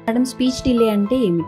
madam speech delay అంటే ఏమిటి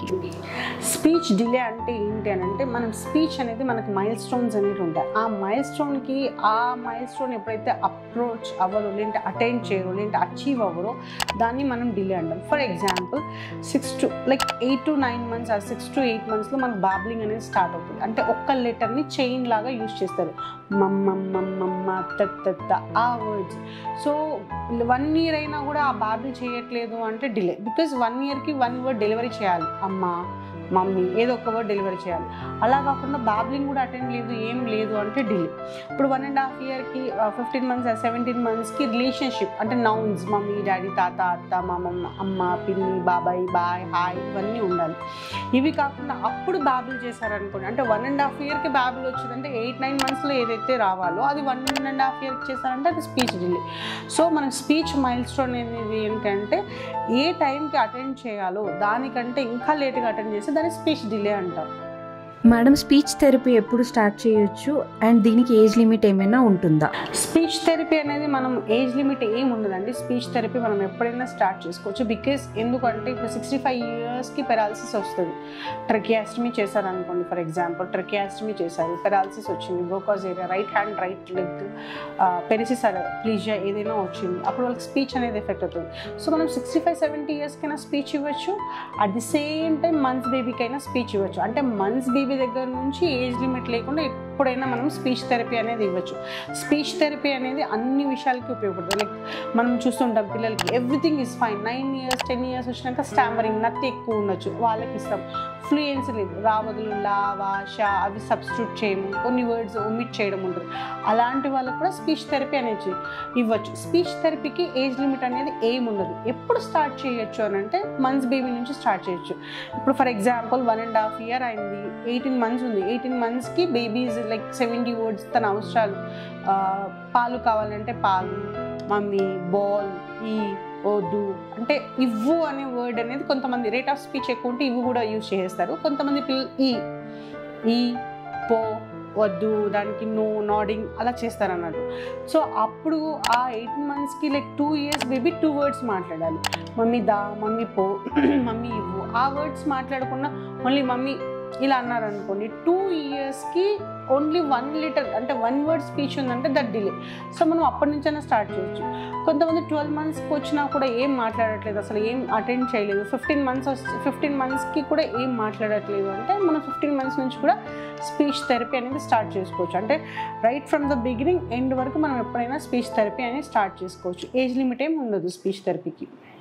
speech delay అంటే ఏంటి అని అంటే మనం స్పీచ్ అనేది మనకి మైల్ స్టోన్స్ అనేవి ఉంటాయి ఆ మైల్ స్టోన్కి ఆ మైల్ స్టోన్ ఎప్పుడైతే అప్రోచ్ అవ్వరో లేదంటే అటైన్ చేయరో లేదంటే అచీవ్ అవ్వరో దాన్ని మనం డిలే అంటాం for example six to like eight to nine months ఆ సిక్స్ టు ఎయిట్ మంత్స్లో మనకు బాబ్లింగ్ అనేది స్టార్ట్ అవుతుంది అంటే ఒక్క లెటర్ని చైన్ లాగా యూజ్ చేస్తారు మమ్మ మమ్మ తత్త ఆ వర్డ్స్ సో వన్ ఇయర్ అయినా కూడా ఆ బాబులు చేయట్లేదు అంటే డిలే బికాజ్ వన్ ఇయర్కి వన్ వర్డ్ డెలివరీ చేయాలి అమ్మ మమ్మీ ఏదో ఒక వర్డ్ డెలివరీ చేయాలి అలా కాకుండా బాబ్లింగ్ కూడా అటెండ్ లేదు ఏం లేదు అంటే డిలే ఇప్పుడు వన్ అండ్ హాఫ్ ఇయర్కి ఫిఫ్టీన్ మంత్స్ సెవెంటీన్ మంత్స్కి రిలేషన్షిప్ అంటే నౌన్స్ మమ్మీ డాడీ తాత అత్త మామమ్మ అమ్మ పిన్ని బాబాయ్ బాయ్ హాయ్ ఇవన్నీ ఉండాలి ఇవి కాకుండా అప్పుడు బాబులు చేశారనుకోండి అంటే వన్ అండ్ హాఫ్ ఇయర్కి బాబులు వచ్చిందంటే ఎయిట్ నైన్ మంత్స్లో ఏదైతే రావాలో అది వన్ అండ్ హాఫ్ ఇయర్కి చేశారంటే అది స్పీచ్ డిలే సో మన స్పీచ్ మైల్ స్టోన్ అనేది ఏంటంటే ఏ టైంకి అటెండ్ చేయాలో దానికంటే ఇంకా లేట్గా అటెండ్ చేస్తే దాన్ని స్పీచ్ డిలే అంటాం మేడం స్పీచ్ థెరపీ ఎప్పుడు స్టార్ట్ చేయొచ్చు అండ్ దీనికి ఏజ్ లిమిట్ ఏమైనా ఉంటుందా స్పీచ్ థెరపీ అనేది మనం ఏజ్ లిమిట్ ఏం ఉండదండి స్పీచ్ థెరపీ మనం ఎప్పుడైనా స్టార్ట్ చేసుకోవచ్చు బికాస్ ఎందుకంటే ఇప్పుడు సిక్స్టీ ఫైవ్ ఇయర్స్కి పెరాలసిస్ వస్తుంది ట్రకియాస్టమీ చేశారనుకోండి ఫర్ ఎగ్జాంపుల్ ట్రకియాస్టమీ చేశారు పెరాలసిస్ వచ్చింది Broca's area right hand right leg paresis plegia ఏదైనా వచ్చింది అప్పుడు వాళ్ళకి స్పీచ్ అనేది ఎఫెక్ట్ అవుతుంది సో మనం సిక్స్టీ ఫైవ్ సెవెంటీ ఇయర్స్కైనా స్పీచ్ ఇవ్వచ్చు at the same time months బేబీకైనా స్పీచ్ ఇవ్వచ్చు అంటే మంత్స్ బేబీ దగ్గర నుంచి ఏజ్ లిమిట్ లేకుండా ఎప్పుడైనా మనం స్పీచ్ థెరపీ అనేది ఇవ్వచ్చు స్పీచ్ థెరపీ అనేది అన్ని విషయాలకి ఉపయోగపడుతుంది లైక్ మనం చూస్తుంటాం పిల్లలకి everything is fine nine years ten years వచ్చినాక స్టామరింగ్ నత్తి ఎక్కువ ఉండొచ్చు వాళ్ళకి ఇస్తాం ఫ్లూయెన్సీ లేదు రావదులు లావా షా అవి సబ్స్టిట్యూట్ చేయము కొన్ని వర్డ్స్ ఒమిట్ చేయడం ఉంటుంది అలాంటి వాళ్ళకి కూడా స్పీచ్ థెరపీ అనేది ఇవ్వచ్చు స్పీచ్ థెరపీకి ఏజ్ లిమిట్ అనేది ఏం ఉండదు ఎప్పుడు స్టార్ట్ చేయొచ్చు అని అంటే మంత్స్ బేబీ నుంచి స్టార్ట్ చేయొచ్చు ఇప్పుడు for example one and half year అయింది ఎయిటీన్ మంత్స్ ఉంది ఎయిటీన్ మంత్స్కి బేబీస్ లైక్ సెవెంటీ వర్డ్స్ తన అవసరాలు ఆ, పాలు కావాలంటే పాలు మమ్మీ బాల్ ఈ వద్దు అంటే ఇవ్వు అనే వర్డ్ అనేది కొంతమంది రేట్ ఆఫ్ స్పీచ్ ఎక్కువ ఉంటే ఇవి కూడా యూజ్ చేస్తారు కొంతమంది పిల్లలు ఈ ఈ పో వద్దు దానికి నో నాడింగ్ అలా చేస్తారు అన్నట్టు సో అప్పుడు ఆ ఎయిటీన్ మంత్స్కి like two years baby two words మాట్లాడాలి మమ్మీ దా మమ్మీ పో మమ్మీ ఇవ్వు ఆ వర్డ్స్ మాట్లాడకుండా ఓన్లీ మమ్మీ ఇలా అన్నారు అనుకోండి టూ ఇయర్స్కి ఓన్లీ వన్ లీటర్ అంటే వన్ వర్డ్ స్పీచ్ ఉందంటే దట్ డిలే సో మనం అప్పటి నుంచైనా స్టార్ట్ చేయొచ్చు కొంతమంది ట్వెల్వ్ మంత్స్కి వచ్చినా కూడా ఏం మాట్లాడట్లేదు అసలు ఏం అటెండ్ చేయలేదు ఫిఫ్టీన్ మంత్స్ ఫిఫ్టీన్ మంత్స్కి కూడా ఏం మాట్లాడట్లేదు అంటే మనం ఫిఫ్టీన్ మంత్స్ నుంచి కూడా స్పీచ్ థెరపీ అనేది స్టార్ట్ చేసుకోవచ్చు అంటే right from the beginning end వరకు మనం ఎప్పుడైనా స్పీచ్ థెరపీ అనేది స్టార్ట్ చేసుకోవచ్చు ఏజ్ లిమిట్ ఏం ఉండదు స్పీచ్ థెరపీకి